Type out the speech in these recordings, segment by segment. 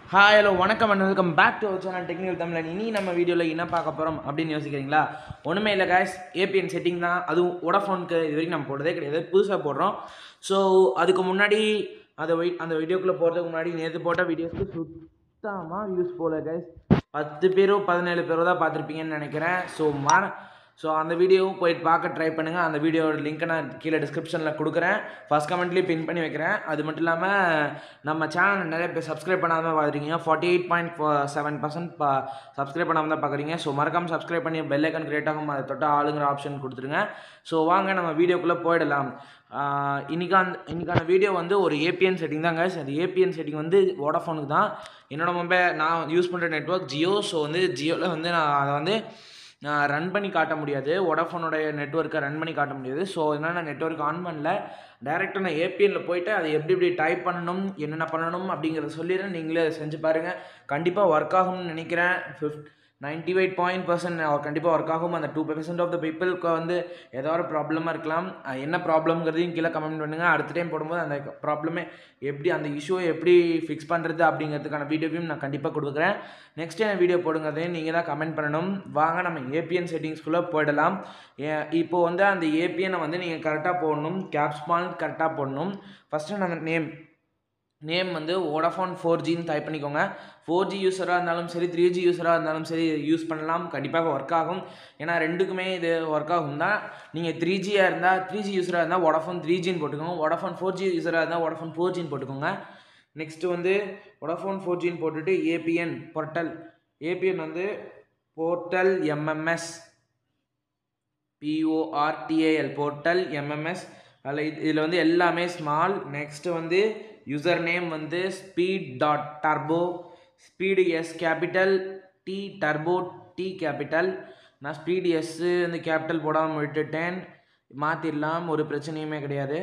hi hello வணக்கம் and welcome back to our channel technical Tamizhan இனி நம்ம வீடியோவில் என்ன பார்க்க போகிறோம் அப்படின்னு யோசிக்கிறீங்களா ஒன்றுமே இல்லை guys ஏபிஎன் செட்டிங் தான் அதுவும் வோடஃபோனுக்கு இது வரைக்கும் நம்ம போடுறதே கிடையாது புதுசாக போடுறோம் ஸோ அதுக்கு முன்னாடி அந்த வை அந்த வீடியோக்குள்ளே போகிறதுக்கு முன்னாடி நேற்று போட்ட வீடியோஸ்க்கு சுத்தமாக யூஸ் போகல guys பத்து பேரோ பதினேழு பேரோ தான் பார்த்துருப்பீங்கன்னு நினைக்கிறேன் ஸோ மா ஸோ அந்த வீடியோவும் போயிட்டு பார்க்க ட்ரை பண்ணுங்கள் அந்த வீடியோட லிங்க்கை நான் கீழே டிஸ்கிரிப்ஷனில் கொடுக்குறேன் ஃபஸ்ட் கமெண்ட்லேயே பின் பண்ணி வைக்கிறேன் அது மட்டும் இல்லாமல் நம்ம சேனல் நிறைய பேர் சப்ஸ்கிரைப் பண்ணாமல் பார்க்குறீங்க forty eight point seven percent பா சப்ஸ்கிரைப் பண்ணாமல் தான் பார்க்குறீங்க ஸோ மறக்காமல் சப்ஸ்கிரைப் பண்ணி பெல் ஐக்கன் கிரியேட் ஆகும் அதை தொட்ட ஆளுங்கிற ஆப்ஷன் கொடுத்துருங்க ஸோ வாங்க நம்ம வீடியோக்குள்ளே போயிடலாம் ஆஹ் இன்னைக்கான இன்னைக்கான வீடியோ வந்து ஒரு ஏபிஎன் செட்டிங் தான் guys அந்த ஏபிஎன் செட்டிங் வந்து வோடாஃபோனுக்கு தான் என்னோட மொபைல் நான் யூஸ் பண்ணுற நெட்ஒர்க் ஜியோ ஸோ வந்து ஜியோவில் வந்து நான் அதை வந்து நான் ரன் பண்ணி காட்ட முடியாது வோடாஃபோனுடைய நெட்ஒர்க்கை ரன் பண்ணி காட்ட முடியாது ஸோ அதனால் நான் நெட்ஒர்க் ஆன் பண்ணல டேரெக்டாக நான் ஏபிஎனில் போயிட்டு அதை எப்படி எப்படி டைப் பண்ணணும் என்னென்ன பண்ணணும் அப்படிங்கிறத சொல்லிடுறேன் நீங்களே அதை செஞ்சு பாருங்கள் கண்டிப்பாக ஒர்க் ஆகும்னு நினைக்கிறேன் ஃபிஃப்ட் நைன்டி எயிட் பாயிண்ட் பர்சன்ட் கண்டிப்பாக ஒர்க் ஆகும் அந்த டூ பர்சன்ட் ஆஃப் த பீப்புளுக்கு வந்து ஏதோ ஒரு ப்ராப்ளமாக இருக்கலாம் அஹ் என்ன ப்ராப்ளம்ங்கிறதையும் கீழே கமெண்ட் பண்ணுங்கள் அடுத்த டைம் போடும்போது அந்த ப்ராப்ளமே எப்படி அந்த இஷ்யூவை எப்படி ஃபிக்ஸ் பண்ணுறது அப்படிங்கிறதுக்கான வீடியோவையும் நான் கண்டிப்பாக கொடுக்குறேன் நெக்ஸ்ட் டைம் வீடியோ போடுங்கிறதையும் நீங்கள் தான் கமெண்ட் பண்ணணும் வாங்க நம்ம ஏபிஎன் செட்டிங்ஸ்குள்ளே போயிடலாம் ஏ- இப்போ வந்து அந்த ஏபிஎனை வந்து நீங்கள் கரெக்டாக போடணும் கேப்ஸ்மால் கரெக்டாக போடணும் ஃபஸ்ட்டு நான் நேம் நேம் வந்து வோடாஃபோன் ஃபோர் ஜின்னு டைப் பண்ணிக்கோங்க ஃபோர் ஜி யூஸராக இருந்தாலும் சரி த்ரீ ஜி யூஸராக இருந்தாலும் சரி யூஸ் பண்ணலாம் கண்டிப்பாக ஒர்க் ஆகும் ஏன்னா ரெண்டுக்குமே இது ஒர்க் ஆகும் தான் நீங்கள் த்ரீ ஜியாக இருந்தால் த்ரீ ஜி யூஸராக இருந்தால் வோடாஃபோன் த்ரீ ஜின்னு போட்டுக்கோங்க வோடாஃபோன் ஃபோர் ஜி யூஸராக இருந்தால் வோடாஃபோன் ஃபோர் ஜின்னு போட்டுக்கோங்க நெக்ஸ்ட்டு வந்து வோடாஃபோன் ஃபோர் ஜின்னு போட்டுட்டு ஏபிஎன் போர்ட்டல் ஏபிஎன் வந்து portal MMS P O R T A L portal MMS அதில் இது இதில் வந்து எல்லாமே ஸ்மால் நெக்ஸ்ட்டு வந்து யூசர் நேம் வந்து speed dot turbo speed S capital T turbo T capital நான் ஸ்பீடு எஸ்ஸு வந்து கேபிட்டல் போடாமல் விட்டுட்டேன் மாற்றிடலாம் ஒரு பிரச்சனையுமே கிடையாது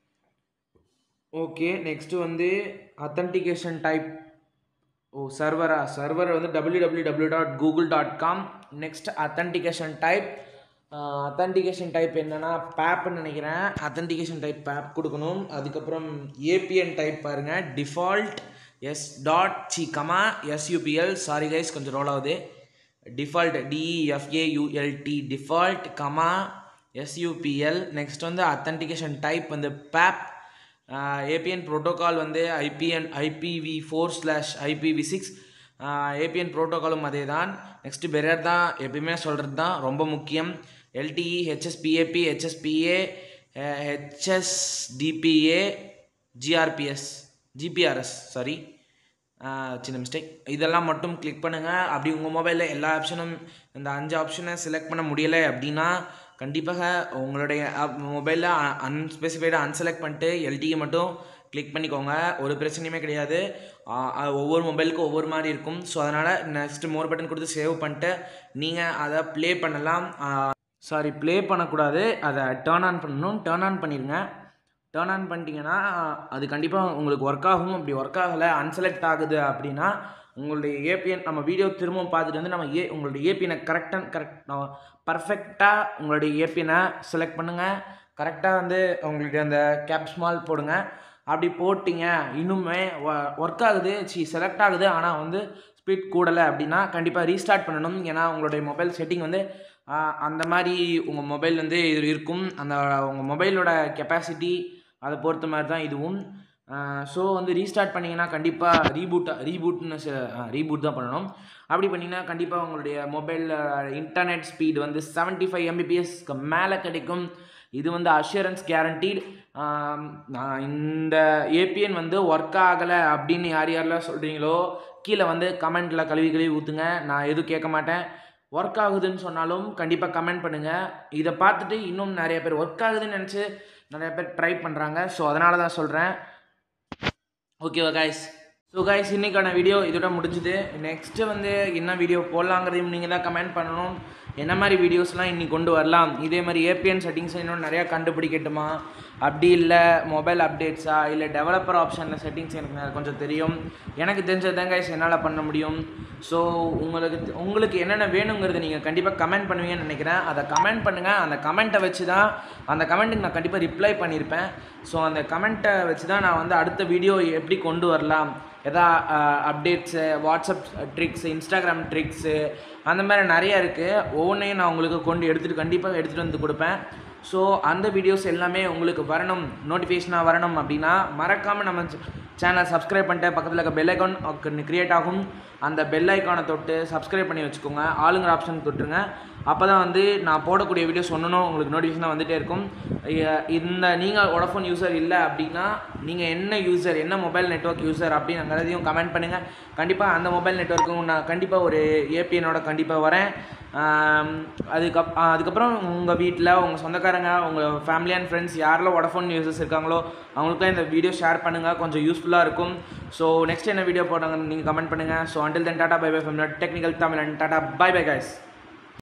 ஓகே நெக்ஸ்ட்டு வந்து அத்தன்டிகேஷன் டைப் ஓ சர்வரா சர்வர் வந்து W W W dot Google dot com next authentication type authentication type என்னன்னா பேப்னு நினைக்கிறேன் அத்தன்டிகேஷன் டைப் பேப் கொடுக்கணும் அதுக்கப்புறம் ஏபிஎன் டைப் பாருங்க default S dot C comma SUPL sorry guys கொஞ்சம் ரோல் ஆகுது default டிஇஎஃப்ஏயூஎல்டி default comma SUPL next வந்து அத்தன்டிகேஷன் டைப் வந்து பேப் ஏபிஎன் ப்ரோட்டோகால் வந்து IBN IPv four slash IPv six ABN ப்ரோட்டோகாலும் அதே தான் நெக்ஸ்ட்டு பெரியர் தான் எப்பயுமே சொல்கிறது தான் ரொம்ப முக்கியம் LTE HSPAP HSPA HSDPA GRPS GPRS sorry சின்ன மிஸ்டேக் இதெல்லாம் மட்டும் கிளிக் பண்ணுங்கள் அப்படி உங்கள் மொபைலில் எல்லா ஆப்ஷனும் இந்த அஞ்சு ஆப்ஷனை செலக்ட் பண்ண முடியலை அப்படின்னா கண்டிப்பாக உங்களுடைய மொபைலில் அன்ஸ்பெசிஃபைடாக அன்செலக்ட் பண்ணிட்டு எல்டியை மட்டும் கிளிக் பண்ணிக்கோங்க ஒரு பிரச்சனையுமே கிடையாது ஆ, அது ஒவ்வொரு மொபைலுக்கும் ஒவ்வொரு மாதிரி இருக்கும் ஸோ அதனால் நெக்ஸ்ட் மோர் பட்டன் கொடுத்து சேவ் பண்ணிட்டு நீங்கள் அதை ப்ளே பண்ணலாம் சாரி ப்ளே பண்ணக்கூடாது அதை டேர்ன் ஆன் பண்ணணும் டேர்ன் ஆன் பண்ணிடுங்க டேர்ன் ஆன் பண்ணிட்டீங்கன்னா அது கண்டிப்பாக உங்களுக்கு ஒர்க் ஆகும் அப்படி ஒர்க் ஆகலை அன்செலக்ட் ஆகுது அப்படின்னா உங்களுடைய ஏபிஎன் நம்ம வீடியோ திரும்பவும் பார்த்துட்டு வந்து நம்ம ஏ உங்களுடைய ஏபிஎனை கரெக்டாக கரெக்ட் பர்ஃபெக்டாக உங்களுடைய ஏபிஎனை செலக்ட் பண்ணுங்கள் கரெக்டாக வந்து உங்களுடைய அந்த கேப் ஸ்மால் போடுங்க அப்படி போட்டிங்க இன்னுமே ஒர்க் ஆகுது சி செலக்ட் ஆகுது ஆனால் வந்து ஸ்பீட் கூடலை அப்படின்னா கண்டிப்பாக ரீஸ்டார்ட் பண்ணணும் ஏன்னா உங்களுடைய மொபைல் செட்டிங் வந்து ஆஹ், அந்த மாதிரி உங்கள் மொபைல் வந்து இது இருக்கும் அந்த உங்கள் மொபைலோட கெப்பாசிட்டி அதை பொறுத்த மாதிரி தான் இதுவும் ஸோ வந்து ரீஸ்டார்ட் பண்ணிங்கன்னா கண்டிப்பாக ரீபூட் ரீபூட்னு ரீபூட் தான் பண்ணணும் அப்படி பண்ணிங்கன்னா கண்டிப்பாக உங்களுடைய மொபைலில் இன்டர்நெட் ஸ்பீடு வந்து 75 ஃபைவ் எம்பிபிஎஸ்க்கு மேலே கிடைக்கும் இது வந்து அஷூரன்ஸ் கேரண்டீட் இந்த ஏபிஎன் வந்து ஒர்க் ஆகலை அப்படின்னு யார் யாரெல்லாம் சொல்கிறீங்களோ கீழே வந்து கமெண்ட்டில் கழுவி கழுவி ஊற்றுங்க நான் எதுவும் கேட்க மாட்டேன் ஒர்க் ஆகுதுன்னு சொன்னாலும் கண்டிப்பாக கமெண்ட் பண்ணுங்கள் இதை பார்த்துட்டு இன்னும் நிறைய பேர் ஒர்க் ஆகுதுன்னு நினச்சி நிறைய பேர் ட்ரை பண்ணுறாங்க ஸோ அதனால தான் சொல்கிறேன் ஓகேவா கைஸ் ஸோ கைஸ் இன்னைக்கான வீடியோ இதோட முடிஞ்சுது நெக்ஸ்ட்டு வந்து என்ன வீடியோ போடலாங்கிறதையும் நீங்கள் தான் கமெண்ட் பண்ணணும் என்ன மாதிரி வீடியோஸ்லாம் இன்னைக்கு கொண்டு வரலாம் இதே மாதிரி ஏபிஎன் செட்டிங்ஸ் இன்னும் நிறையா கண்டுபிடிக்கட்டுமா அப்படி இல்லை மொபைல் அப்டேட்ஸா இல்லை டெவலப்பர் ஆப்ஷனில் செட்டிங்ஸ் எனக்கு நெ- கொஞ்சம் தெரியும் எனக்கு தெரிஞ்சதான் கைஸ் என்னால் பண்ண முடியும் ஸோ உங்களுக்கு தெ- உங்களுக்கு என்னென்ன வேணுங்கிறத நீங்கள் கண்டிப்பாக கமெண்ட் பண்ணுவீங்கன்னு நினைக்கிறேன் அதை கமெண்ட் பண்ணுங்கள் அந்த கமெண்ட்டை வச்சு தான் அந்த கமெண்ட்டுக்கு நான் கண்டிப்பாக ரிப்ளை பண்ணியிருப்பேன் ஸோ அந்த கமெண்ட்டை வச்சு தான் நான் வந்து அடுத்த வீடியோ எப்படி கொண்டு வரலாம் எதா updates WhatsApp tricks Instagram tricks அந்த மாதிரி நிறைய இருக்குது ஒவ்வொன்றையும் நான் உங்களுக்கு கொண்டு எடுத்துகிட்டு கண்டிப்பாக எடுத்துகிட்டு வந்து கொடுப்பேன் ஸோ அந்த வீடியோஸ் எல்லாமே உங்களுக்கு வரணும் நோட்டிஃபிகேஷனாக வரணும் அப்படின்னா மறக்காமல் நம்ம சேனலை சப்ஸ்கிரைப் பண்ணிட்டு பக்கத்தில் இருக்க பெல் ஐக்கான் க்ரியேட் ஆகும் அந்த பெல் ஐக்கானை தொட்டு சப்ஸ்கிரைப் பண்ணி வச்சுக்கோங்க ஆளுங்கிற ஆப்ஷன் தொட்டுருங்க அப்போ தான் வந்து நான் போடக்கூடிய வீடியோஸ் ஒன்றும் உங்களுக்கு நோட்டிஃபிகேஷனாக வந்துகிட்டே இருக்கும் இ- இந்த நீங்கள் ஒடஃபோன் யூசர் இல்லை அப்படின்னா நீங்கள் என்ன யூசர் என்ன மொபைல் நெட்வொர்க் யூசர் அப்படிங்கிறதையும் கமெண்ட் பண்ணுங்கள் கண்டிப்பாக அந்த மொபைல் நெட்வொர்க்கும் நான் கண்டிப்பாக ஒரு ஏபிஎனோட கண்டிப்பாக வரேன் ஆம், அதுக்கப் ஆ, அதுக்கப்புறம் உங்கள் வீட்டில் உங்கள் சொந்தக்காரங்க உங்கள் ஃபேமிலி அண்ட் ஃப்ரெண்ட்ஸ் யாரெல்லாம் ஒடஃபோன் யூசர்ஸ் இருக்காங்களோ அவங்களுக்குலாம் இந்த வீடியோ ஷேர் பண்ணுங்கள் கொஞ்சம் யூஸ்ஃபுல்லாக இருக்கும் ஸோ நெக்ஸ்ட் என்ன வீடியோ போட்டாங்கன்னு நீங்கள் கமெண்ட் பண்ணுங்கள் so until then tata bye bye from technical Tamil and tata bye bye guys